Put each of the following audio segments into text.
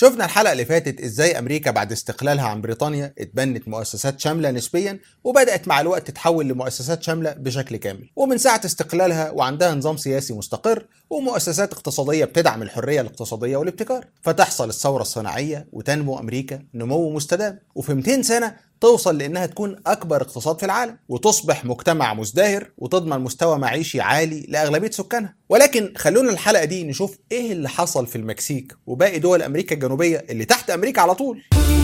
شفنا الحلقة اللي فاتت ازاي امريكا بعد استقلالها عن بريطانيا اتبنت مؤسسات شاملة نسبيا وبدأت مع الوقت تتحول لمؤسسات شاملة بشكل كامل ومن ساعة استقلالها وعندها نظام سياسي مستقر ومؤسسات اقتصادية بتدعم الحرية الاقتصادية والابتكار فتحصل الثورة الصناعية وتنمو امريكا نمو مستدام وفي 200 سنة توصل لانها تكون اكبر اقتصاد في العالم وتصبح مجتمع مزدهر وتضمن مستوى معيشي عالي لاغلبيه سكانها ولكن خلونا الحلقه دي نشوف ايه اللي حصل في المكسيك وباقي دول امريكا الجنوبيه اللي تحت امريكا على طول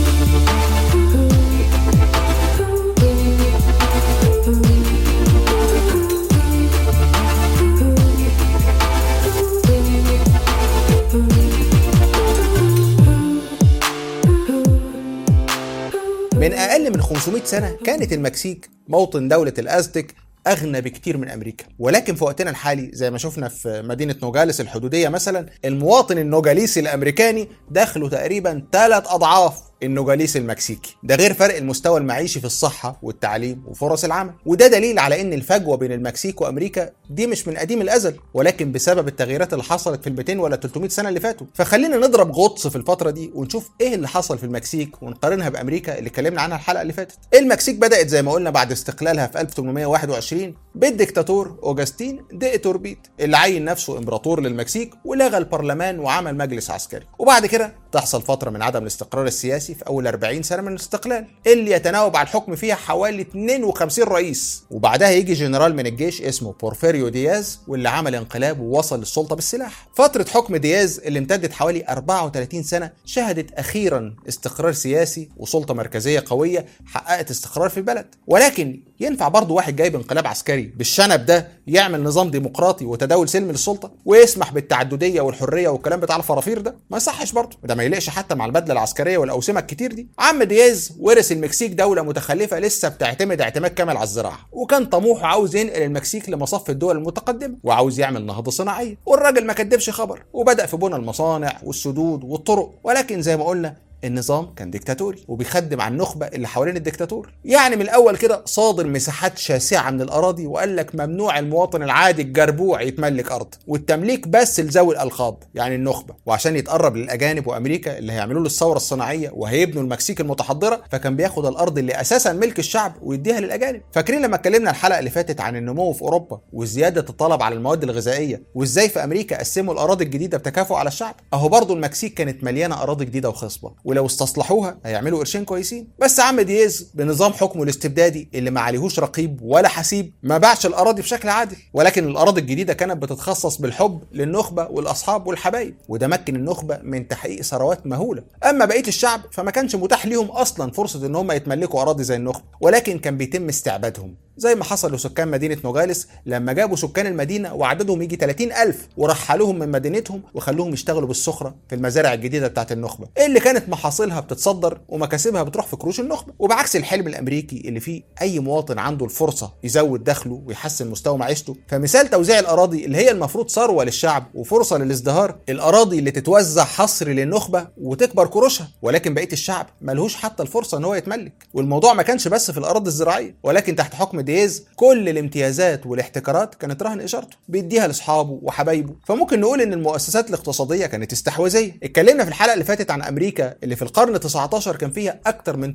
من أقل من 500 سنة كانت المكسيك موطن دولة الأزتك أغنى بكتير من أمريكا ولكن في وقتنا الحالي زي ما شفنا في مدينة نوجاليس الحدودية مثلا المواطن النوجاليسي الأمريكاني دخله تقريبا ثلاث أضعاف النوجاليس المكسيكي ده غير فرق المستوى المعيشي في الصحة والتعليم وفرص العمل وده دليل على ان الفجوة بين المكسيك وامريكا دي مش من قديم الازل ولكن بسبب التغييرات اللي حصلت في ال 200 ولا 300 سنة اللي فاتوا فخلينا نضرب غطس في الفترة دي ونشوف ايه اللي حصل في المكسيك ونقارنها بامريكا اللي اتكلمنا عنها الحلقة اللي فاتت المكسيك بدأت زي ما قلنا بعد استقلالها في 1821 بالديكتاتور اوجستين دي اتوربيت اللي عين نفسه امبراطور للمكسيك ولغى البرلمان وعمل مجلس عسكري وبعد كده تحصل فترة من عدم الاستقرار السياسي في أول 40 سنة من الاستقلال اللي يتناوب على الحكم فيها حوالي 52 رئيس وبعدها يجي جنرال من الجيش اسمه بورفيريو دياز واللي عمل انقلاب ووصل للسلطة بالسلاح فترة حكم دياز اللي امتدت حوالي 34 سنة شهدت أخيرا استقرار سياسي وسلطة مركزية قوية حققت استقرار في البلد ولكن ينفع برضه واحد جايب انقلاب عسكري بالشنب ده يعمل نظام ديمقراطي وتداول سلمي للسلطة ويسمح بالتعددية والحرية والكلام بتاع الفرافير ده ما يصحش برضه ده ما يليقش حتى مع البدلة العسكرية والأوسمة الكتير دي عم دياز ورث المكسيك دولة متخلفة لسه بتعتمد اعتماد كامل على الزراعة وكان طموحه عاوز ينقل المكسيك لمصف الدول المتقدمة وعاوز يعمل نهضة صناعية والراجل ما كدبش خبر وبدأ في بنى المصانع والسدود والطرق ولكن زي ما قلنا النظام كان ديكتاتوري وبيخدم على النخبه اللي حوالين الديكتاتور يعني من الاول كده صادر مساحات شاسعه من الاراضي وقال لك ممنوع المواطن العادي الجربوع يتملك ارض والتمليك بس لذوي الالقاب يعني النخبه وعشان يتقرب للاجانب وامريكا اللي هيعملوا له الثوره الصناعيه وهيبنوا المكسيك المتحضره فكان بياخد الارض اللي اساسا ملك الشعب ويديها للاجانب فاكرين لما اتكلمنا الحلقه اللي فاتت عن النمو في اوروبا وزياده الطلب على المواد الغذائيه وازاي في امريكا قسموا الاراضي الجديده بتكافؤ على الشعب اهو برضه المكسيك كانت مليانه اراضي جديده وخصبه ولو استصلحوها هيعملوا قرشين كويسين بس عم دياز بنظام حكمه الاستبدادي اللي ما عليهوش رقيب ولا حسيب ما باعش الاراضي بشكل عادل ولكن الاراضي الجديده كانت بتتخصص بالحب للنخبه والاصحاب والحبايب وده مكن النخبه من تحقيق ثروات مهوله اما بقيه الشعب فما كانش متاح ليهم اصلا فرصه ان هم يتملكوا اراضي زي النخبه ولكن كان بيتم استعبادهم زي ما حصل لسكان مدينة نوجاليس لما جابوا سكان المدينة وعددهم يجي 30 ألف ورحلوهم من مدينتهم وخلوهم يشتغلوا بالسخرة في المزارع الجديدة بتاعت النخبة اللي كانت محاصيلها بتتصدر ومكاسبها بتروح في كروش النخبة وبعكس الحلم الأمريكي اللي فيه أي مواطن عنده الفرصة يزود دخله ويحسن مستوى معيشته فمثال توزيع الأراضي اللي هي المفروض ثروة للشعب وفرصة للازدهار الأراضي اللي تتوزع حصري للنخبة وتكبر كروشها ولكن بقية الشعب ملهوش حتى الفرصة إن هو يتملك والموضوع ما كانش بس في الأراضي الزراعية ولكن تحت حكم دياز كل الامتيازات والاحتكارات كانت رهن اشارته بيديها لاصحابه وحبايبه فممكن نقول ان المؤسسات الاقتصاديه كانت استحواذيه اتكلمنا في الحلقه اللي فاتت عن امريكا اللي في القرن 19 كان فيها اكتر من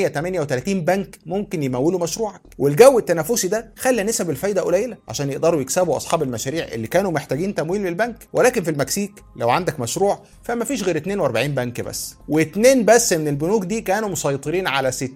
338 بنك ممكن يمولوا مشروعك والجو التنافسي ده خلى نسب الفايده قليله عشان يقدروا يكسبوا اصحاب المشاريع اللي كانوا محتاجين تمويل من البنك ولكن في المكسيك لو عندك مشروع فما فيش غير 42 بنك بس واثنين بس من البنوك دي كانوا مسيطرين على 60%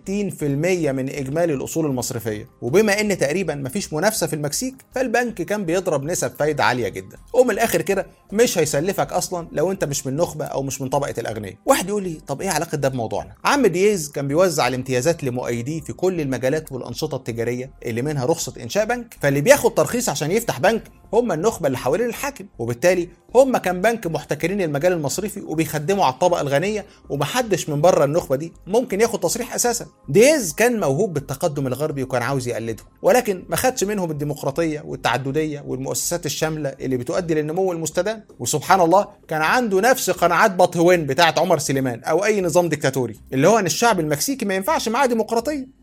من اجمالي الاصول المصرفيه وبما ان تقريبا مفيش منافسه في المكسيك فالبنك كان بيضرب نسب فايده عاليه جدا ومن الاخر كده مش هيسلفك اصلا لو انت مش من نخبه او مش من طبقه الاغنياء واحد يقول لي طب ايه علاقه ده بموضوعنا عم دياز كان بيوزع الامتيازات لمؤيديه في كل المجالات والانشطه التجاريه اللي منها رخصه انشاء بنك فاللي بياخد ترخيص عشان يفتح بنك هم النخبه اللي حوالين الحاكم وبالتالي هم كان بنك محتكرين المجال المصرفي وبيخدموا على الطبقه الغنيه ومحدش من بره النخبه دي ممكن ياخد تصريح اساسا دياز كان موهوب بالتقدم الغربي وكان عاوز يقلده ولكن ما خدش منهم الديمقراطيه والتعدديه والمؤسسات الشامله اللي بتؤدي للنمو المستدام وسبحان الله كان عنده نفس قناعات بطهوين بتاعه عمر سليمان او اي نظام ديكتاتوري اللي هو ان الشعب المكسيكي ما ينفعش معاه ديمقراطيه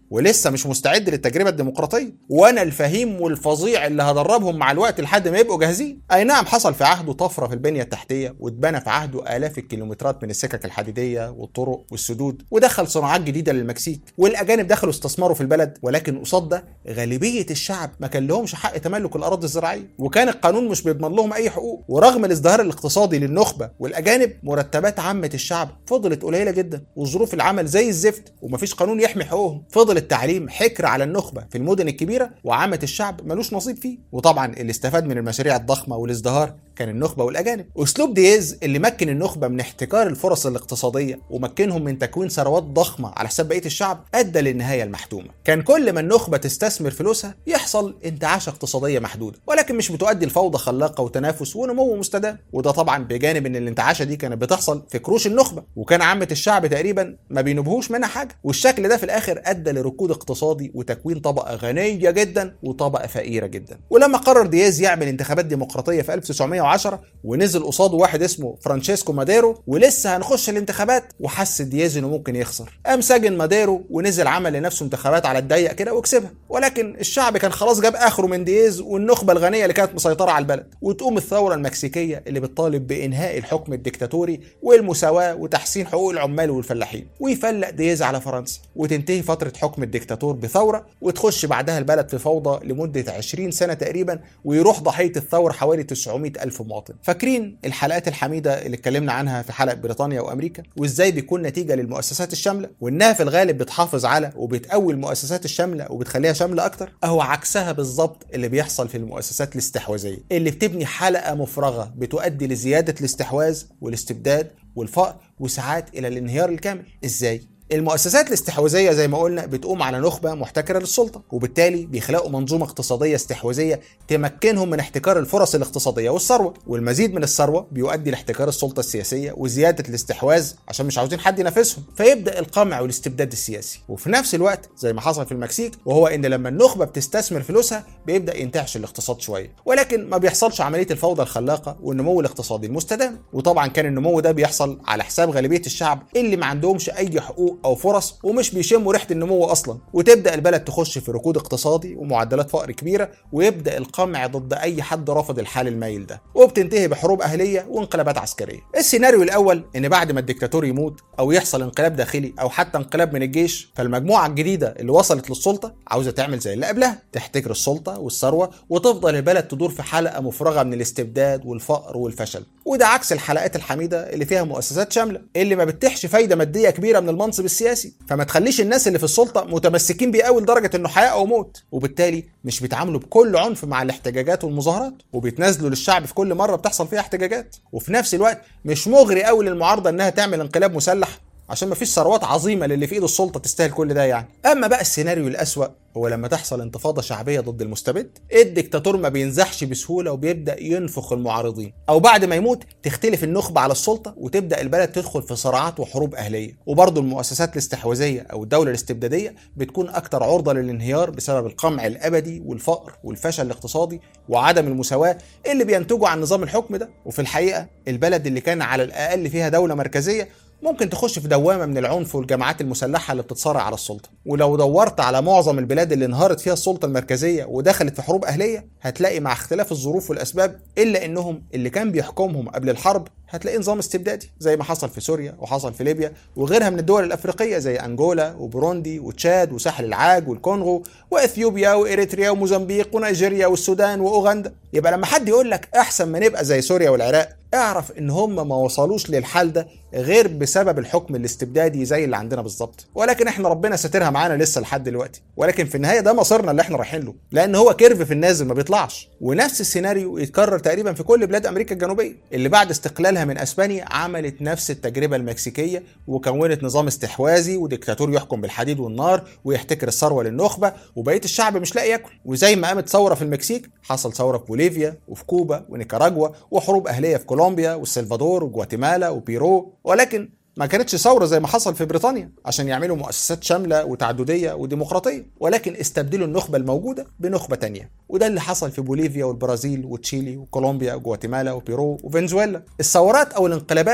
ولسه مش مستعد للتجربه الديمقراطيه وانا الفهيم والفظيع اللي هدربهم مع الوقت لحد ما يبقوا جاهزين اي نعم حصل في عهده طفره في البنيه التحتيه واتبنى في عهده الاف الكيلومترات من السكك الحديديه والطرق والسدود ودخل صناعات جديده للمكسيك والاجانب دخلوا استثمروا في البلد ولكن قصاد ده غالبيه الشعب ما كان لهمش حق تملك الاراضي الزراعيه وكان القانون مش بيضمن لهم اي حقوق ورغم الازدهار الاقتصادي للنخبه والاجانب مرتبات عامه الشعب فضلت قليله جدا وظروف العمل زي الزفت ومفيش قانون يحمي حقوقهم فضل التعليم حكر على النخبه في المدن الكبيره وعامه الشعب ملوش نصيب فيه وطبعا اللي استفاد من المشاريع الضخمه والازدهار كان النخبه والاجانب اسلوب دياز اللي مكن النخبه من احتكار الفرص الاقتصاديه ومكنهم من تكوين ثروات ضخمه على حساب بقيه الشعب ادى للنهايه المحتومه كان كل ما النخبه تستثمر فلوسها يحصل انتعاشه اقتصاديه محدوده ولكن مش بتؤدي لفوضى خلاقه وتنافس ونمو مستدام وده طبعا بجانب ان الانتعاشه دي كانت بتحصل في كروش النخبه وكان عامه الشعب تقريبا ما بينبهوش منها حاجه والشكل ده في الاخر ادى لركود اقتصادي وتكوين طبقه غنيه جدا وطبقه فقيره جدا ولما قرر دياز يعمل انتخابات ديمقراطيه في 1910 ونزل قصاده واحد اسمه فرانشيسكو ماديرو ولسه هنخش الانتخابات وحس دياز انه ممكن يخسر قام سجن ماديرو ونزل عمل لنفسه انتخابات على الضيق كده وكسبها ولكن الشعب كان خلاص جاب اخره من دياز والنخبه الغنيه اللي كانت مسيطره على البلد وتقوم الثوره المكسيكيه اللي بتطالب بانهاء الحكم الديكتاتوري والمساواه وتحسين حقوق العمال والفلاحين ويفلق دياز على فرنسا وتنتهي فتره حكم الديكتاتور بثوره وتخش بعدها البلد في فوضى لمده 20 سنه تقريبا ويروح ضحيه الثوره حوالي 900 الف مواطن فاكرين الحلقات الحميده اللي اتكلمنا عنها في حلقه بريطانيا وامريكا وازاي بيكون نتيجه للمؤسسات الشامله وانها في الغالب بتحافظ على وبتقوي المؤسسات الشامله وبتخليها شامله اكتر اهو عكسها بالظبط اللي بيحصل في المؤسسات الاستحواذيه اللي بتبني حلقه مفرغه بتؤدي لزياده الاستحواذ والاستبداد والفقر وساعات الى الانهيار الكامل ازاي المؤسسات الاستحواذيه زي ما قلنا بتقوم على نخبه محتكره للسلطه وبالتالي بيخلقوا منظومه اقتصاديه استحواذيه تمكنهم من احتكار الفرص الاقتصاديه والثروه والمزيد من الثروه بيؤدي لاحتكار السلطه السياسيه وزياده الاستحواذ عشان مش عاوزين حد ينافسهم فيبدا القمع والاستبداد السياسي وفي نفس الوقت زي ما حصل في المكسيك وهو ان لما النخبه بتستثمر فلوسها بيبدا ينتعش الاقتصاد شويه ولكن ما بيحصلش عمليه الفوضى الخلاقه والنمو الاقتصادي المستدام وطبعا كان النمو ده بيحصل على حساب غالبيه الشعب اللي ما عندهمش اي حقوق او فرص ومش بيشموا ريحه النمو اصلا وتبدا البلد تخش في ركود اقتصادي ومعدلات فقر كبيره ويبدا القمع ضد اي حد رافض الحال المايل ده وبتنتهي بحروب اهليه وانقلابات عسكريه السيناريو الاول ان بعد ما الدكتاتور يموت او يحصل انقلاب داخلي او حتى انقلاب من الجيش فالمجموعه الجديده اللي وصلت للسلطه عاوزه تعمل زي اللي قبلها تحتكر السلطه والثروه وتفضل البلد تدور في حلقه مفرغه من الاستبداد والفقر والفشل وده عكس الحلقات الحميده اللي فيها مؤسسات شامله اللي ما بتحش فايده ماديه كبيره من المنصب السياسي فما تخليش الناس اللي في السلطه متمسكين بيه قوي لدرجه انه حياه او موت وبالتالي مش بيتعاملوا بكل عنف مع الاحتجاجات والمظاهرات وبيتنازلوا للشعب في كل مره بتحصل فيها احتجاجات وفي نفس الوقت مش مغري قوي للمعارضه انها تعمل انقلاب مسلح عشان مفيش ثروات عظيمه للي في ايد السلطه تستاهل كل ده يعني اما بقى السيناريو الاسوا هو لما تحصل انتفاضه شعبيه ضد المستبد الدكتاتور ما بينزحش بسهوله وبيبدا ينفخ المعارضين او بعد ما يموت تختلف النخبه على السلطه وتبدا البلد تدخل في صراعات وحروب اهليه وبرضه المؤسسات الاستحواذيه او الدوله الاستبداديه بتكون اكثر عرضه للانهيار بسبب القمع الابدي والفقر والفشل الاقتصادي وعدم المساواه اللي بينتجوا عن نظام الحكم ده وفي الحقيقه البلد اللي كان على الاقل فيها دوله مركزيه ممكن تخش في دوامه من العنف والجماعات المسلحه اللي بتتصارع على السلطه ولو دورت على معظم البلاد اللي انهارت فيها السلطه المركزيه ودخلت في حروب اهليه هتلاقي مع اختلاف الظروف والاسباب الا انهم اللي كان بيحكمهم قبل الحرب هتلاقي نظام استبدادي زي ما حصل في سوريا وحصل في ليبيا وغيرها من الدول الافريقيه زي انجولا وبوروندي وتشاد وساحل العاج والكونغو واثيوبيا واريتريا وموزمبيق ونيجيريا والسودان واوغندا يبقى لما حد يقول لك احسن ما نبقى زي سوريا والعراق اعرف ان هم ما وصلوش للحال ده غير بسبب الحكم الاستبدادي زي اللي عندنا بالظبط ولكن احنا ربنا ساترها معانا لسه لحد دلوقتي ولكن في النهايه ده مصيرنا اللي احنا رايحين له لان هو كيرف في النازل ما بيطلعش ونفس السيناريو يتكرر تقريبا في كل بلاد امريكا الجنوبيه اللي بعد استقلالها من اسبانيا عملت نفس التجربه المكسيكيه وكونت نظام استحواذي وديكتاتور يحكم بالحديد والنار ويحتكر الثروه للنخبه وبقيه الشعب مش لاقي ياكل وزي ما قامت ثوره في المكسيك حصل ثوره في بوليفيا وفي كوبا ونيكاراجوا وحروب اهليه في كولومبيا والسلفادور وجواتيمالا وبيرو ولكن ما كانتش ثورة زي ما حصل في بريطانيا عشان يعملوا مؤسسات شاملة وتعددية وديمقراطية ولكن استبدلوا النخبة الموجودة بنخبة تانية وده اللي حصل في بوليفيا والبرازيل وتشيلي وكولومبيا وجواتيمالا وبيرو وفنزويلا الثورات أو الانقلابات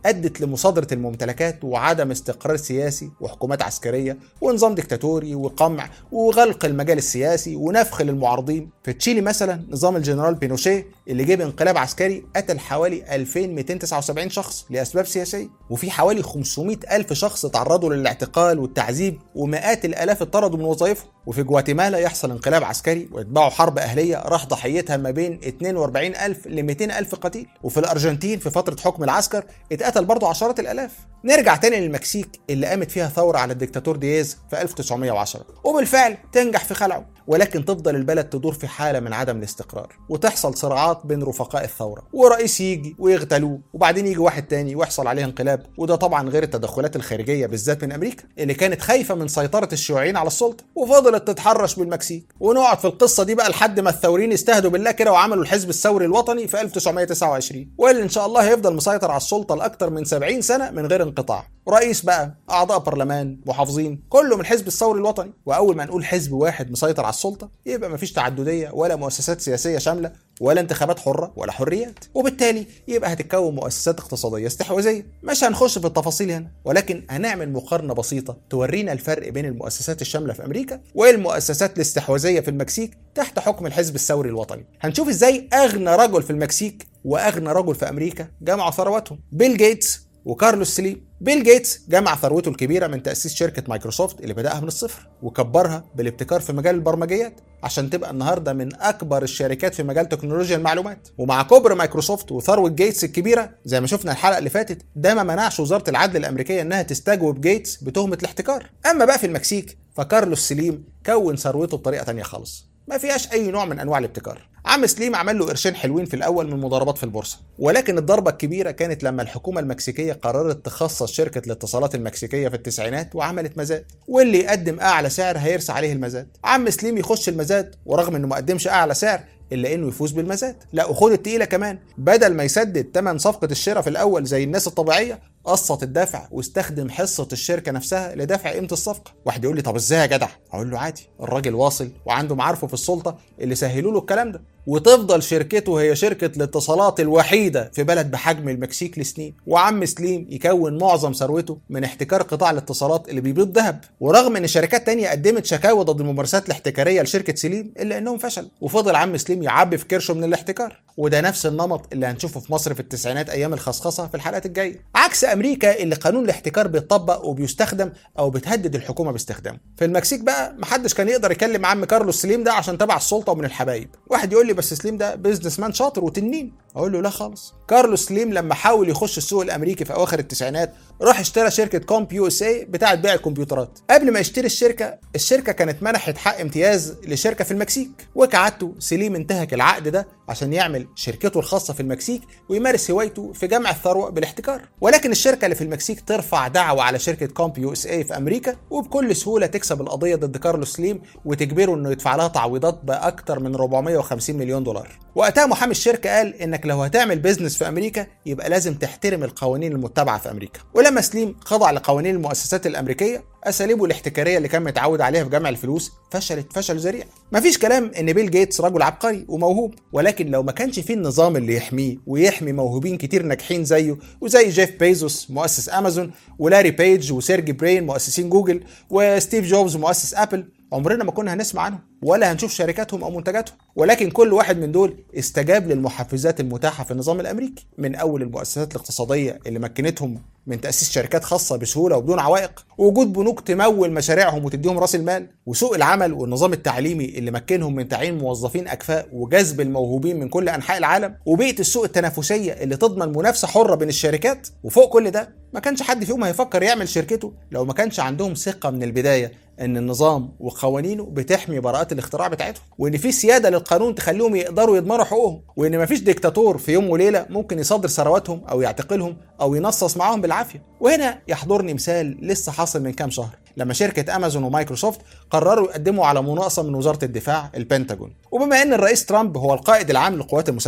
ادت لمصادره الممتلكات وعدم استقرار سياسي وحكومات عسكريه ونظام ديكتاتوري وقمع وغلق المجال السياسي ونفخ للمعارضين في تشيلي مثلا نظام الجنرال بينوشيه اللي جاب انقلاب عسكري قتل حوالي 2279 شخص لاسباب سياسيه وفي حوالي 500 الف شخص تعرضوا للاعتقال والتعذيب ومئات الالاف اطردوا من وظائفهم وفي جواتيمالا يحصل انقلاب عسكري ويتبعوا حرب اهليه راح ضحيتها ما بين 42 الف ل 200 الف قتيل وفي الارجنتين في فتره حكم العسكر اتقتل برضه عشرات الالاف نرجع تاني للمكسيك اللي قامت فيها ثوره على الدكتاتور دياز في 1910 وبالفعل تنجح في خلعه ولكن تفضل البلد تدور في حاله من عدم الاستقرار وتحصل صراعات بين رفقاء الثوره ورئيس يجي ويغتالوه وبعدين يجي واحد تاني ويحصل عليه انقلاب وده طبعا غير التدخلات الخارجيه بالذات من امريكا اللي كانت خايفه من سيطره الشيوعيين على السلطه وفضلت تتحرش بالمكسيك ونقعد في القصه دي بقى لحد ما الثوريين استهدوا بالله كده وعملوا الحزب الثوري الوطني في 1929 واللي ان شاء الله هيفضل مسيطر على السلطه لاكثر من 70 سنه من غير انقطاع رئيس بقى اعضاء برلمان محافظين كله من الحزب الثوري الوطني واول ما نقول حزب واحد مسيطر على السلطه يبقى مفيش تعدديه ولا مؤسسات سياسيه شامله ولا انتخابات حره ولا حريات وبالتالي يبقى هتتكون مؤسسات اقتصاديه استحواذيه مش هنخش في التفاصيل هنا ولكن هنعمل مقارنه بسيطه تورينا الفرق بين المؤسسات الشامله في امريكا والمؤسسات الاستحواذيه في المكسيك تحت حكم الحزب الثوري الوطني هنشوف ازاي اغنى رجل في المكسيك واغنى رجل في امريكا جمعوا ثرواتهم بيل جيتس وكارلوس سليم بيل جيتس جمع ثروته الكبيرة من تأسيس شركة مايكروسوفت اللي بدأها من الصفر وكبرها بالابتكار في مجال البرمجيات عشان تبقى النهارده من أكبر الشركات في مجال تكنولوجيا المعلومات ومع كبر مايكروسوفت وثروة جيتس الكبيرة زي ما شفنا الحلقة اللي فاتت ده ما منعش وزارة العدل الأمريكية إنها تستجوب جيتس بتهمة الاحتكار أما بقى في المكسيك فكارلوس سليم كون ثروته بطريقة تانية خالص ما فيهاش اي نوع من انواع الابتكار عم سليم عمل له قرشين حلوين في الاول من مضاربات في البورصه ولكن الضربه الكبيره كانت لما الحكومه المكسيكيه قررت تخصص شركه الاتصالات المكسيكيه في التسعينات وعملت مزاد واللي يقدم اعلى سعر هيرسى عليه المزاد عم سليم يخش المزاد ورغم انه ما قدمش اعلى سعر الا انه يفوز بالمزاد لا وخد التقيله كمان بدل ما يسدد ثمن صفقه الشراء في الاول زي الناس الطبيعيه قسط الدفع واستخدم حصه الشركه نفسها لدفع قيمه الصفقه واحد يقول لي طب ازاي يا جدع اقول له عادي الراجل واصل وعنده معارفه في السلطه اللي سهلوا له الكلام ده وتفضل شركته هي شركة الاتصالات الوحيدة في بلد بحجم المكسيك لسنين وعم سليم يكون معظم ثروته من احتكار قطاع الاتصالات اللي بيبيض ذهب ورغم ان شركات تانية قدمت شكاوى ضد الممارسات الاحتكارية لشركة سليم الا انهم فشلوا وفضل عم سليم يعبي في كرشه من الاحتكار وده نفس النمط اللي هنشوفه في مصر في التسعينات ايام الخصخصه في الحلقات الجايه عكس امريكا اللي قانون الاحتكار بيتطبق وبيستخدم او بتهدد الحكومه باستخدامه في المكسيك بقى محدش كان يقدر يكلم عم كارلوس سليم ده عشان تبع السلطه ومن الحبايب واحد يقول لي بس سليم ده بيزنس مان شاطر وتنين اقول له لا خالص كارلوس سليم لما حاول يخش السوق الامريكي في اواخر التسعينات راح اشترى شركه كومب يو اس اي بتاعه بيع الكمبيوترات قبل ما يشتري الشركه الشركه كانت منحت حق امتياز لشركه في المكسيك وكعادته سليم انتهك العقد ده عشان يعمل شركته الخاصه في المكسيك ويمارس هوايته في جمع الثروه بالاحتكار ولكن الشركه اللي في المكسيك ترفع دعوه على شركه كومب يو اس اي في امريكا وبكل سهوله تكسب القضيه ضد كارلوس سليم وتجبره انه يدفع لها تعويضات باكثر من 450 مليون دولار وقتها محامي الشركه قال انك لو هتعمل بيزنس في امريكا يبقى لازم تحترم القوانين المتبعه في امريكا ولما سليم خضع لقوانين المؤسسات الامريكيه اساليبه الاحتكاريه اللي كان متعود عليها في جمع الفلوس فشلت فشل ذريع مفيش كلام ان بيل جيتس رجل عبقري وموهوب ولكن لو ما كانش فيه النظام اللي يحميه ويحمي موهوبين كتير ناجحين زيه وزي جيف بيزوس مؤسس امازون ولاري بيج وسيرجي برين مؤسسين جوجل وستيف جوبز مؤسس ابل عمرنا ما كنا هنسمع عنهم ولا هنشوف شركاتهم او منتجاتهم ولكن كل واحد من دول استجاب للمحفزات المتاحه في النظام الامريكي من اول المؤسسات الاقتصاديه اللي مكنتهم من تاسيس شركات خاصه بسهوله وبدون عوائق ووجود بنوك تمول مشاريعهم وتديهم راس المال وسوق العمل والنظام التعليمي اللي مكنهم من تعيين موظفين اكفاء وجذب الموهوبين من كل انحاء العالم وبيئه السوق التنافسيه اللي تضمن منافسه حره بين الشركات وفوق كل ده ما كانش حد فيهم هيفكر يعمل شركته لو ما كانش عندهم ثقه من البدايه ان النظام وقوانينه بتحمي براءات الاختراع بتاعتهم وان في سياده للقانون تخليهم يقدروا يضمنوا حقوقهم وان مفيش ديكتاتور في يوم وليله ممكن يصدر ثرواتهم او يعتقلهم او ينصص معاهم بالعافيه وهنا يحضرني مثال لسه حاصل من كام شهر لما شركة أمازون ومايكروسوفت قرروا يقدموا على مناقصة من وزارة الدفاع البنتاجون وبما أن الرئيس ترامب هو القائد العام للقوات المسلحة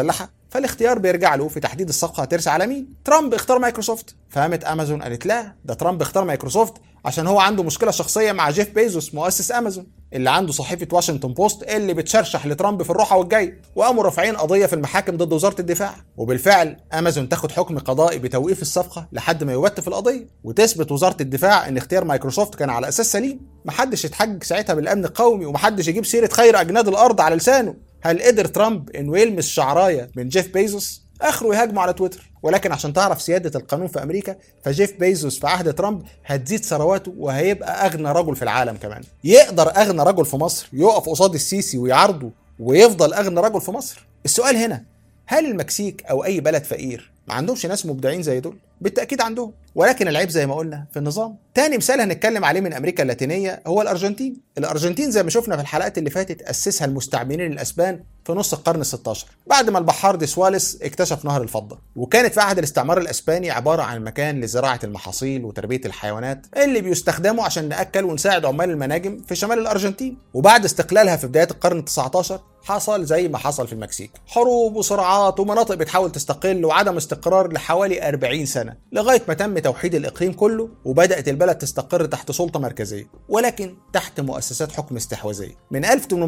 فالاختيار بيرجع له في تحديد الصفقه هترسى على مين ترامب اختار مايكروسوفت فقامت امازون قالت لا ده ترامب اختار مايكروسوفت عشان هو عنده مشكله شخصيه مع جيف بيزوس مؤسس امازون اللي عنده صحيفه واشنطن بوست اللي بتشرشح لترامب في الروحه والجاي وقاموا رافعين قضيه في المحاكم ضد وزاره الدفاع وبالفعل امازون تاخد حكم قضائي بتوقيف الصفقه لحد ما يبت في القضيه وتثبت وزاره الدفاع ان اختيار مايكروسوفت كان على اساس سليم محدش يتحجج ساعتها بالامن القومي ومحدش يجيب سيره خير اجناد الارض على لسانه هل قدر ترامب انه يلمس شعرايه من جيف بيزوس اخره يهاجمه على تويتر ولكن عشان تعرف سياده القانون في امريكا فجيف بيزوس في عهد ترامب هتزيد ثرواته وهيبقى اغنى رجل في العالم كمان يقدر اغنى رجل في مصر يقف قصاد السيسي ويعارضه ويفضل اغنى رجل في مصر السؤال هنا هل المكسيك او اي بلد فقير ما عندهمش ناس مبدعين زي دول بالتاكيد عندهم ولكن العيب زي ما قلنا في النظام تاني مثال هنتكلم عليه من امريكا اللاتينيه هو الارجنتين الارجنتين زي ما شفنا في الحلقات اللي فاتت اسسها المستعمرين الاسبان في نص القرن ال16 بعد ما البحار دي سواليس اكتشف نهر الفضه وكانت في عهد الاستعمار الاسباني عباره عن مكان لزراعه المحاصيل وتربيه الحيوانات اللي بيستخدموا عشان ناكل ونساعد عمال المناجم في شمال الارجنتين وبعد استقلالها في بدايه القرن ال19 حصل زي ما حصل في المكسيك حروب وصراعات ومناطق بتحاول تستقل وعدم استقرار لحوالي 40 سنة لغاية ما تم توحيد الإقليم كله وبدأت البلد تستقر تحت سلطة مركزية ولكن تحت مؤسسات حكم استحواذية من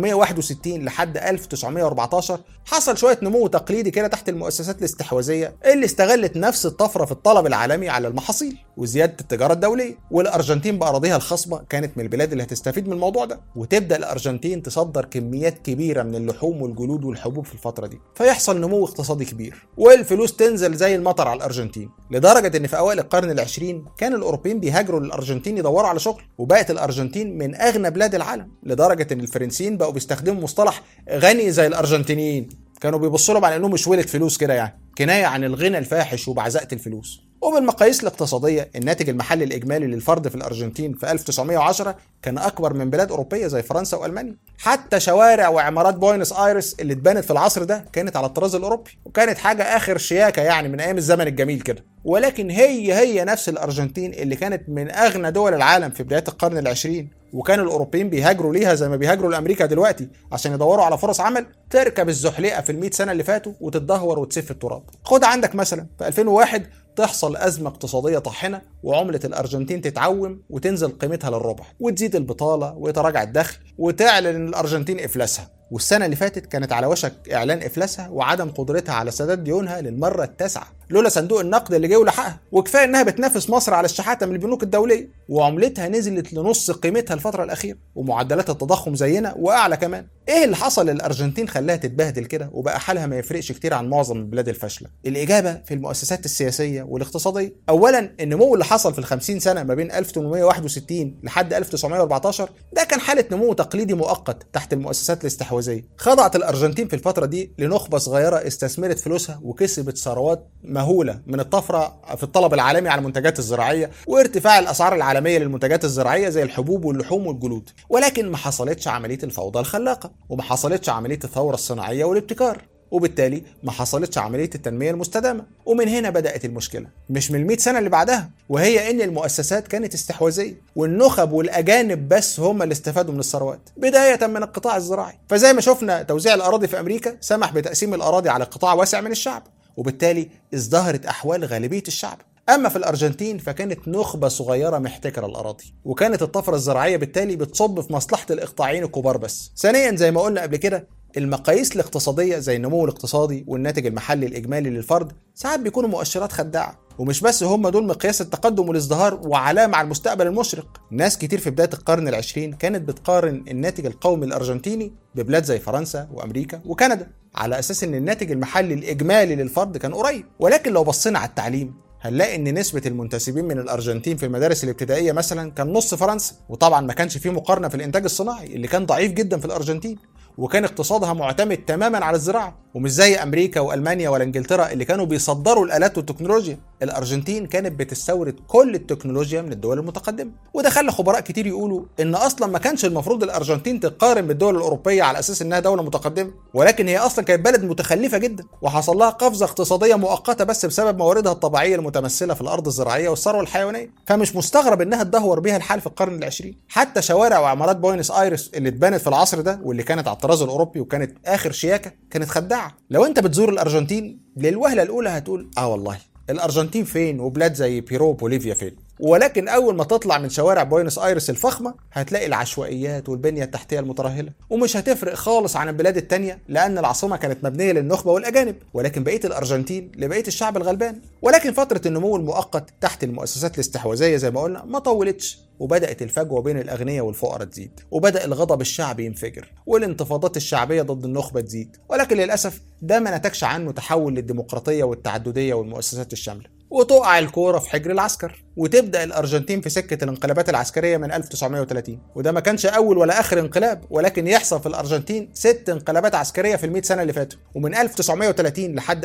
1861 لحد 1914 حصل شوية نمو تقليدي كده تحت المؤسسات الاستحواذية اللي استغلت نفس الطفرة في الطلب العالمي على المحاصيل وزيادة التجارة الدولية والأرجنتين بأراضيها الخصبة كانت من البلاد اللي هتستفيد من الموضوع ده وتبدأ الأرجنتين تصدر كميات كبيرة من اللحوم والجلود والحبوب في الفترة دي فيحصل نمو اقتصادي كبير والفلوس تنزل زي المطر على الأرجنتين لدرجة إن في أوائل القرن العشرين كان الأوروبيين بيهاجروا للأرجنتين يدوروا على شغل وبقت الأرجنتين من أغنى بلاد العالم لدرجة إن الفرنسيين بقوا بيستخدموا مصطلح غني زي الأرجنتينيين كانوا بيبصوا لهم على انه مش ولد فلوس كده يعني كنايه عن الغنى الفاحش وبعزقه الفلوس وبالمقاييس الاقتصادية الناتج المحلي الإجمالي للفرد في الأرجنتين في 1910 كان أكبر من بلاد أوروبية زي فرنسا وألمانيا حتى شوارع وعمارات بوينس آيرس اللي اتبنت في العصر ده كانت على الطراز الأوروبي وكانت حاجة آخر شياكة يعني من أيام الزمن الجميل كده ولكن هي هي نفس الأرجنتين اللي كانت من أغنى دول العالم في بداية القرن العشرين وكان الاوروبيين بيهاجروا ليها زي ما بيهاجروا لامريكا دلوقتي عشان يدوروا على فرص عمل تركب الزحليقه في ال سنه اللي فاتوا وتتدهور وتسف التراب خد عندك مثلا في 2001 تحصل أزمة اقتصادية طاحنة وعملة الأرجنتين تتعوم وتنزل قيمتها للربع وتزيد البطالة ويتراجع الدخل وتعلن إن الأرجنتين إفلاسها والسنة اللي فاتت كانت على وشك إعلان إفلاسها وعدم قدرتها على سداد ديونها للمرة التاسعة لولا صندوق النقد اللي جه ولحقها وكفاية إنها بتنافس مصر على الشحاتة من البنوك الدولية وعملتها نزلت لنص قيمتها الفترة الأخيرة ومعدلات التضخم زينا وأعلى كمان ايه اللي حصل للارجنتين خلاها تتبهدل كده وبقى حالها ما يفرقش كتير عن معظم البلاد الفاشله الاجابه في المؤسسات السياسيه والاقتصاديه اولا النمو اللي حصل في ال50 سنه ما بين 1861 لحد 1914 ده كان حاله نمو تقليدي مؤقت تحت المؤسسات الاستحواذيه خضعت الارجنتين في الفتره دي لنخبه صغيره استثمرت فلوسها وكسبت ثروات مهوله من الطفره في الطلب العالمي على المنتجات الزراعيه وارتفاع الاسعار العالميه للمنتجات الزراعيه زي الحبوب واللحوم والجلود ولكن ما حصلتش عمليه الفوضى الخلاقه وما حصلتش عمليه الثوره الصناعيه والابتكار وبالتالي ما حصلتش عمليه التنميه المستدامه ومن هنا بدات المشكله مش من ال سنه اللي بعدها وهي ان المؤسسات كانت استحواذيه والنخب والاجانب بس هم اللي استفادوا من الثروات بدايه من القطاع الزراعي فزي ما شفنا توزيع الاراضي في امريكا سمح بتقسيم الاراضي على قطاع واسع من الشعب وبالتالي ازدهرت احوال غالبيه الشعب اما في الارجنتين فكانت نخبه صغيره محتكره الاراضي وكانت الطفره الزراعيه بالتالي بتصب في مصلحه الاقطاعين الكبار بس ثانيا زي ما قلنا قبل كده المقاييس الاقتصاديه زي النمو الاقتصادي والناتج المحلي الاجمالي للفرد ساعات بيكونوا مؤشرات خداعه ومش بس هم دول مقياس التقدم والازدهار وعلامة على المستقبل المشرق ناس كتير في بداية القرن العشرين كانت بتقارن الناتج القومي الأرجنتيني ببلاد زي فرنسا وأمريكا وكندا على أساس إن الناتج المحلي الإجمالي للفرد كان قريب ولكن لو بصينا على التعليم هنلاقي ان نسبه المنتسبين من الارجنتين في المدارس الابتدائيه مثلا كان نص فرنسا وطبعا ما كانش فيه مقارنه في الانتاج الصناعي اللي كان ضعيف جدا في الارجنتين وكان اقتصادها معتمد تماما على الزراعه ومش زي امريكا والمانيا ولا انجلترا اللي كانوا بيصدروا الالات والتكنولوجيا الارجنتين كانت بتستورد كل التكنولوجيا من الدول المتقدمه وده خلى خبراء كتير يقولوا ان اصلا ما كانش المفروض الارجنتين تقارن بالدول الاوروبيه على اساس انها دوله متقدمه ولكن هي اصلا كانت بلد متخلفه جدا وحصل لها قفزه اقتصاديه مؤقته بس بسبب مواردها الطبيعيه المتمثله في الارض الزراعيه والثروه الحيوانيه فمش مستغرب انها تدهور بيها الحال في القرن العشرين حتى شوارع وعمارات بوينس ايرس اللي اتبنت في العصر ده واللي كانت على الطراز الاوروبي وكانت اخر شياكه كانت خداعه لو انت بتزور الارجنتين للوهله الاولى هتقول اه والله الارجنتين فين وبلاد زي بيرو وبوليفيا فين ولكن اول ما تطلع من شوارع بوينس ايرس الفخمه هتلاقي العشوائيات والبنيه التحتيه المترهله ومش هتفرق خالص عن البلاد التانية لان العاصمه كانت مبنيه للنخبه والاجانب ولكن بقيه الارجنتين لبقيه الشعب الغلبان ولكن فتره النمو المؤقت تحت المؤسسات الاستحواذيه زي ما قلنا ما طولتش وبدأت الفجوة بين الأغنياء والفقراء تزيد وبدأ الغضب الشعبي ينفجر والانتفاضات الشعبية ضد النخبة تزيد ولكن للأسف ده ما نتجش عنه تحول للديمقراطية والتعددية والمؤسسات الشاملة وتقع الكورة في حجر العسكر وتبدأ الأرجنتين في سكة الانقلابات العسكرية من 1930 وده ما كانش أول ولا آخر انقلاب ولكن يحصل في الأرجنتين ست انقلابات عسكرية في المئة سنة اللي فاتوا ومن 1930 لحد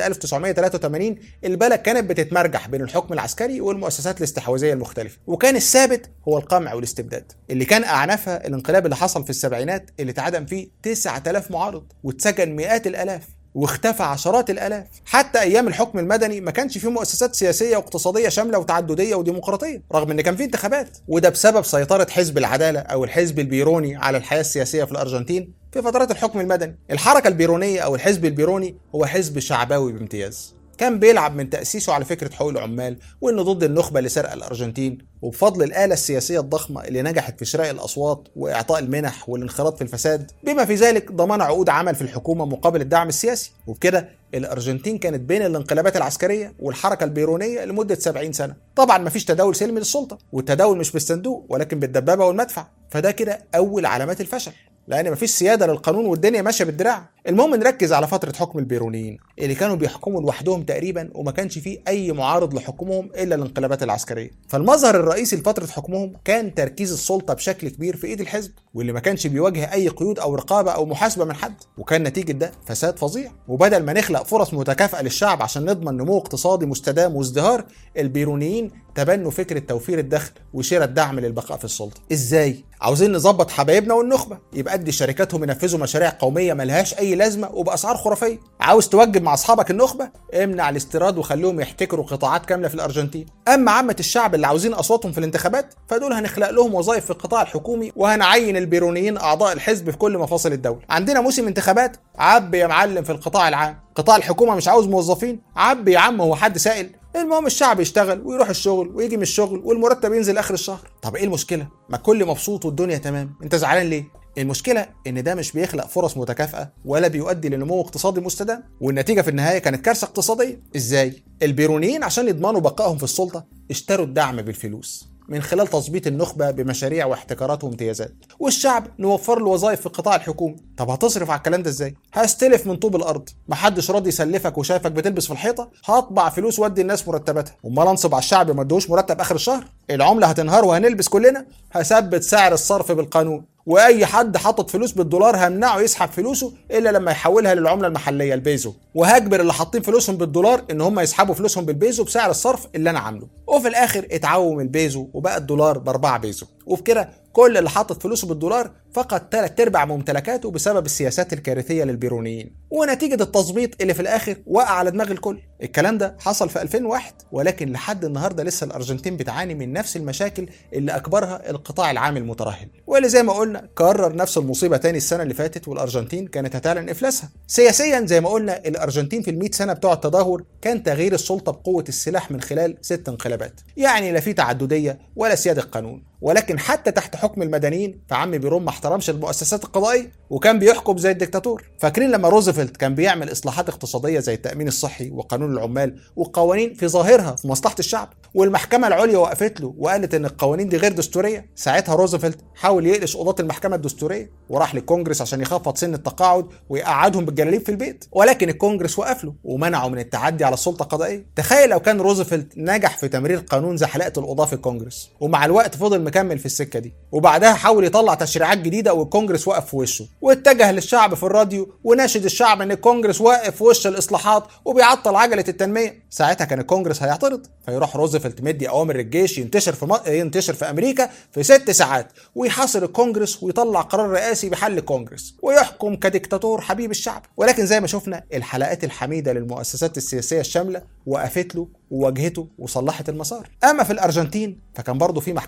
1983 البلد كانت بتتمرجح بين الحكم العسكري والمؤسسات الاستحواذية المختلفة وكان الثابت هو القمع والاستبداد اللي كان أعنفها الانقلاب اللي حصل في السبعينات اللي اتعدم فيه 9000 معارض واتسجن مئات الآلاف واختفى عشرات الالاف حتى ايام الحكم المدني ما كانش فيه مؤسسات سياسيه واقتصاديه شامله وتعدديه وديمقراطيه رغم ان كان فيه انتخابات وده بسبب سيطره حزب العداله او الحزب البيروني على الحياه السياسيه في الارجنتين في فترات الحكم المدني الحركه البيرونيه او الحزب البيروني هو حزب شعبوي بامتياز كان بيلعب من تأسيسه على فكرة حقوق العمال وإنه ضد النخبة اللي سرق الأرجنتين وبفضل الآلة السياسية الضخمة اللي نجحت في شراء الأصوات وإعطاء المنح والانخراط في الفساد بما في ذلك ضمان عقود عمل في الحكومة مقابل الدعم السياسي وبكده الأرجنتين كانت بين الانقلابات العسكرية والحركة البيرونية لمدة 70 سنة طبعا مفيش تداول سلمي للسلطة والتداول مش بالصندوق ولكن بالدبابة والمدفع فده كده أول علامات الفشل لان مفيش سياده للقانون والدنيا ماشيه بالدراع المهم نركز على فتره حكم البيرونيين اللي كانوا بيحكموا لوحدهم تقريبا وما كانش فيه اي معارض لحكمهم الا الانقلابات العسكريه فالمظهر الرئيسي لفتره حكمهم كان تركيز السلطه بشكل كبير في ايد الحزب واللي ما كانش بيواجه اي قيود او رقابه او محاسبه من حد وكان نتيجه ده فساد فظيع وبدل ما نخلق فرص متكافئه للشعب عشان نضمن نمو اقتصادي مستدام وازدهار البيرونيين تبنوا فكره توفير الدخل وشراء الدعم للبقاء في السلطه ازاي عاوزين نظبط حبايبنا والنخبه يبقى ادي شركاتهم ينفذوا مشاريع قوميه ملهاش اي لازمه وباسعار خرافيه عاوز توجب مع اصحابك النخبه امنع الاستيراد وخليهم يحتكروا قطاعات كامله في الارجنتين اما عامه الشعب اللي عاوزين اصواتهم في الانتخابات فدول هنخلق لهم وظائف في القطاع الحكومي وهنعين البيرونيين اعضاء الحزب في كل مفاصل الدوله عندنا موسم انتخابات عبي يا معلم في القطاع العام قطاع الحكومه مش عاوز موظفين عبي يا عم هو حد سائل المهم الشعب يشتغل ويروح الشغل ويجي من الشغل والمرتب ينزل اخر الشهر طب ايه المشكله ما الكل مبسوط والدنيا تمام انت زعلان ليه المشكلة إن ده مش بيخلق فرص متكافئة ولا بيؤدي لنمو اقتصادي مستدام، والنتيجة في النهاية كانت كارثة اقتصادية، إزاي؟ البيرونيين عشان يضمنوا بقائهم في السلطة اشتروا الدعم بالفلوس، من خلال تظبيط النخبة بمشاريع واحتكارات وامتيازات والشعب نوفر له وظائف في القطاع الحكومي طب هتصرف على الكلام ده ازاي هستلف من طوب الارض محدش راضي يسلفك وشايفك بتلبس في الحيطه هطبع فلوس وادي الناس مرتباتها امال انصب على الشعب ما ادوش مرتب اخر الشهر العمله هتنهار وهنلبس كلنا هثبت سعر الصرف بالقانون واي حد حاطط فلوس بالدولار همنعه يسحب فلوسه الا لما يحولها للعمله المحليه البيزو وهجبر اللي حاطين فلوسهم بالدولار ان هم يسحبوا فلوسهم بالبيزو بسعر الصرف اللي انا عامله وفي الاخر اتعوم البيزو وبقى الدولار ب 4 بيزو وبكده كل اللي حاطط فلوسه بالدولار فقد ثلاث ارباع ممتلكاته بسبب السياسات الكارثيه للبيرونيين ونتيجه التظبيط اللي في الاخر وقع على دماغ الكل الكلام ده حصل في 2001 ولكن لحد النهارده لسه الارجنتين بتعاني من نفس المشاكل اللي اكبرها القطاع العام المترهل واللي زي ما قلنا كرر نفس المصيبه تاني السنه اللي فاتت والارجنتين كانت هتعلن افلاسها سياسيا زي ما قلنا الارجنتين في ال سنه بتوع التدهور كان تغيير السلطه بقوه السلاح من خلال ست انقلابات يعني لا في تعدديه ولا سياده قانون ولكن حتى تحت حكم المدنيين فعم بيرون ما احترمش المؤسسات القضائيه وكان بيحكم زي الدكتاتور فاكرين لما روزفلت كان بيعمل اصلاحات اقتصاديه زي التامين الصحي وقانون العمال وقوانين في ظاهرها في مصلحه الشعب والمحكمه العليا وقفت له وقالت ان القوانين دي غير دستوريه ساعتها روزفلت حاول يقلش قضاه المحكمه الدستوريه وراح للكونجرس عشان يخفض سن التقاعد ويقعدهم بالجلاليب في البيت ولكن الكونجرس وقف له ومنعه من التعدي على السلطه القضائيه تخيل لو كان روزفلت نجح في تمرير قانون زحلقه القضاه في الكونجرس ومع الوقت فضل مكمل في السكه دي وبعدها حاول يطلع تشريعات جديده والكونجرس وقف في وشه واتجه للشعب في الراديو وناشد الشعب ان الكونجرس واقف في وش الاصلاحات وبيعطل عجله التنميه ساعتها كان الكونجرس هيعترض فيروح روزفلت مدي اوامر الجيش ينتشر في م... ينتشر في امريكا في ست ساعات ويحاصر الكونجرس ويطلع قرار رئاسي بحل الكونجرس ويحكم كديكتاتور حبيب الشعب ولكن زي ما شفنا الحلقات الحميده للمؤسسات السياسيه الشامله وقفت له وواجهته وصلحت المسار اما في الارجنتين فكان برضه في محكمه عليا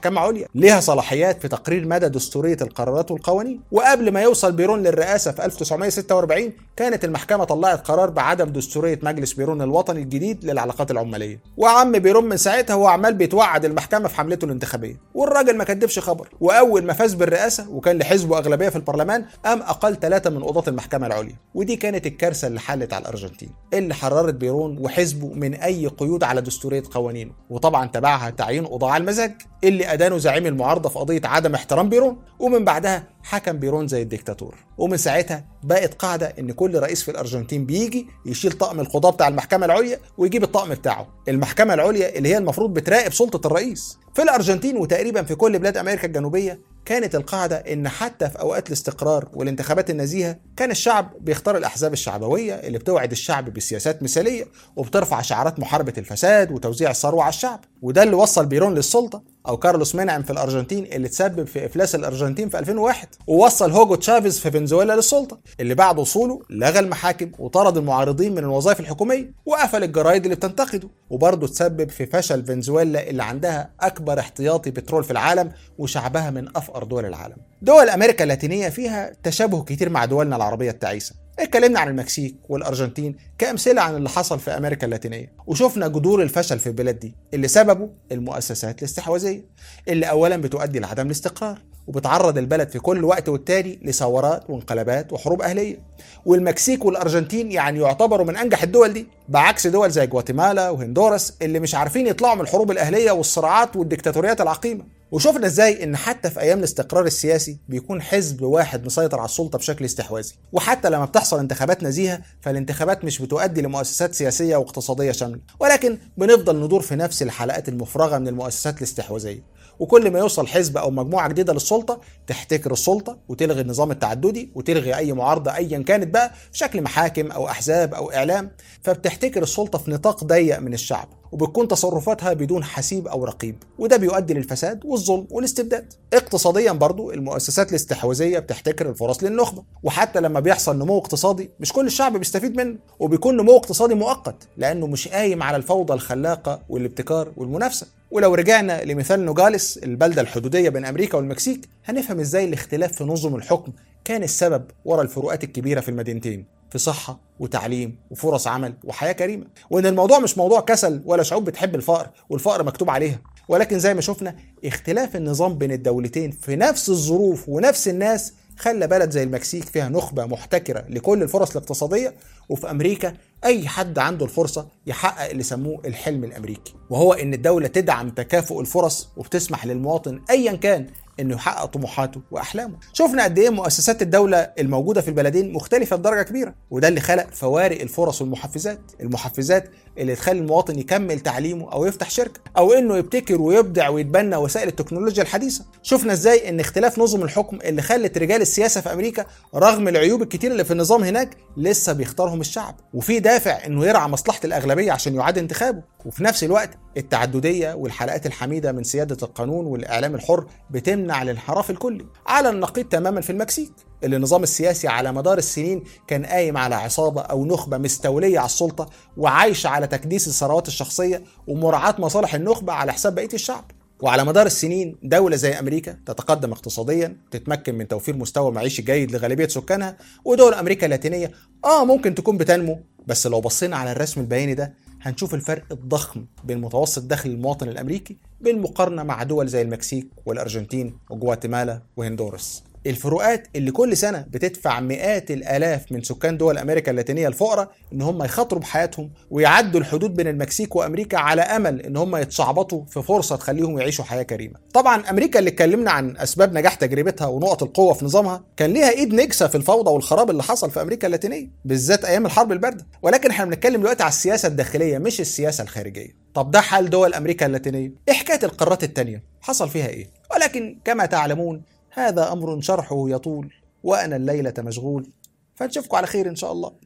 الدوليه ليها صلاحيات في تقرير مدى دستوريه القرارات والقوانين وقبل ما يوصل بيرون للرئاسه في 1946 كانت المحكمه طلعت قرار بعدم دستوريه مجلس بيرون الوطني الجديد للعلاقات العماليه وعم بيرون من ساعتها هو عمال بيتوعد المحكمه في حملته الانتخابيه والراجل ما كدبش خبر واول ما فاز بالرئاسه وكان لحزبه اغلبيه في البرلمان قام اقل ثلاثه من قضاه المحكمه العليا ودي كانت الكارثه اللي حلت على الارجنتين اللي حررت بيرون وحزبه من اي قيود على دستوريه قوانينه وطبعا تبعها تعيين قضاه على المزاج اللي ادانوا زعيم المعارضه في قضيه عدم احترام بيرون ومن بعدها حكم بيرون زي الدكتاتور ومن ساعتها بقت قاعده ان كل رئيس في الارجنتين بيجي يشيل طقم القضاه بتاع المحكمه العليا ويجيب الطقم بتاعه المحكمه العليا اللي هي المفروض بتراقب سلطه الرئيس في الارجنتين وتقريبا في كل بلاد امريكا الجنوبيه كانت القاعدة إن حتى في أوقات الاستقرار والانتخابات النزيهة كان الشعب بيختار الأحزاب الشعبوية اللي بتوعد الشعب بسياسات مثالية وبترفع شعارات محاربة الفساد وتوزيع الثروة على الشعب وده اللي وصل بيرون للسلطة أو كارلوس منعم في الأرجنتين اللي تسبب في إفلاس الأرجنتين في 2001 ووصل هوجو تشافيز في فنزويلا للسلطة اللي بعد وصوله لغى المحاكم وطرد المعارضين من الوظائف الحكومية وقفل الجرايد اللي بتنتقده وبرضه تسبب في فشل فنزويلا اللي عندها أكبر احتياطي بترول في العالم وشعبها من أفقر دول العالم دول أمريكا اللاتينية فيها تشابه كتير مع دولنا العربية التعيسة اتكلمنا عن المكسيك والارجنتين كامثله عن اللي حصل في امريكا اللاتينيه وشفنا جذور الفشل في البلاد دي اللي سببه المؤسسات الاستحواذيه اللي اولا بتؤدي لعدم الاستقرار وبتعرض البلد في كل وقت والتالي لثورات وانقلابات وحروب اهليه والمكسيك والارجنتين يعني يعتبروا من انجح الدول دي بعكس دول زي جواتيمالا وهندوراس اللي مش عارفين يطلعوا من الحروب الاهليه والصراعات والديكتاتوريات العقيمه وشفنا ازاي ان حتى في ايام الاستقرار السياسي بيكون حزب واحد مسيطر على السلطه بشكل استحواذي وحتى لما بتحصل انتخابات نزيهه فالانتخابات مش بتؤدي لمؤسسات سياسيه واقتصاديه شامله ولكن بنفضل ندور في نفس الحلقات المفرغه من المؤسسات الاستحواذيه وكل ما يوصل حزب او مجموعه جديده للسلطه تحتكر السلطه وتلغي النظام التعددي وتلغي اي معارضه ايا كانت بقى في شكل محاكم او احزاب او اعلام فبتحتكر السلطه في نطاق ضيق من الشعب وبتكون تصرفاتها بدون حسيب او رقيب وده بيؤدي للفساد والظلم والاستبداد اقتصاديا برضو المؤسسات الاستحواذيه بتحتكر الفرص للنخبه وحتى لما بيحصل نمو اقتصادي مش كل الشعب بيستفيد منه وبيكون نمو اقتصادي مؤقت لانه مش قايم على الفوضى الخلاقه والابتكار والمنافسه ولو رجعنا لمثال نوجاليس البلده الحدوديه بين امريكا والمكسيك هنفهم ازاي الاختلاف في نظم الحكم كان السبب ورا الفروقات الكبيره في المدينتين في صحة وتعليم وفرص عمل وحياة كريمة وإن الموضوع مش موضوع كسل ولا شعوب بتحب الفقر والفقر مكتوب عليها ولكن زي ما شفنا اختلاف النظام بين الدولتين في نفس الظروف ونفس الناس خلى بلد زي المكسيك فيها نخبة محتكرة لكل الفرص الاقتصادية وفي أمريكا أي حد عنده الفرصة يحقق اللي سموه الحلم الأمريكي وهو إن الدولة تدعم تكافؤ الفرص وبتسمح للمواطن أيا كان انه يحقق طموحاته واحلامه شفنا قد ايه مؤسسات الدوله الموجوده في البلدين مختلفه بدرجه كبيره وده اللي خلق فوارق الفرص والمحفزات المحفزات اللي تخلي المواطن يكمل تعليمه او يفتح شركه او انه يبتكر ويبدع ويتبنى وسائل التكنولوجيا الحديثه شفنا ازاي ان اختلاف نظم الحكم اللي خلت رجال السياسه في امريكا رغم العيوب الكتير اللي في النظام هناك لسه بيختارهم الشعب وفي دافع انه يرعى مصلحه الاغلبيه عشان يعاد انتخابه وفي نفس الوقت التعدديه والحلقات الحميده من سياده القانون والاعلام الحر بتمنع الانحراف الكلي على النقيض تماما في المكسيك اللي النظام السياسي على مدار السنين كان قايم على عصابة أو نخبة مستولية على السلطة وعايشة على تكديس الثروات الشخصية ومراعاة مصالح النخبة على حساب بقية الشعب وعلى مدار السنين دولة زي أمريكا تتقدم اقتصاديا تتمكن من توفير مستوى معيشي جيد لغالبية سكانها ودول أمريكا اللاتينية آه ممكن تكون بتنمو بس لو بصينا على الرسم البياني ده هنشوف الفرق الضخم بين متوسط دخل المواطن الأمريكي بالمقارنة مع دول زي المكسيك والأرجنتين وجواتيمالا وهندورس الفروقات اللي كل سنه بتدفع مئات الالاف من سكان دول امريكا اللاتينيه الفقراء ان هم يخاطروا بحياتهم ويعدوا الحدود بين المكسيك وامريكا على امل ان هم يتشعبطوا في فرصه تخليهم يعيشوا حياه كريمه. طبعا امريكا اللي اتكلمنا عن اسباب نجاح تجربتها ونقط القوه في نظامها كان ليها ايد نكسه في الفوضى والخراب اللي حصل في امريكا اللاتينيه بالذات ايام الحرب البارده ولكن احنا بنتكلم دلوقتي على السياسه الداخليه مش السياسه الخارجيه. طب ده حال دول امريكا اللاتينيه. ايه حكايه القارات التانيه؟ حصل فيها ايه؟ ولكن كما تعلمون هذا أمر شرحه يطول وأنا الليلة مشغول فنشوفكم على خير إن شاء الله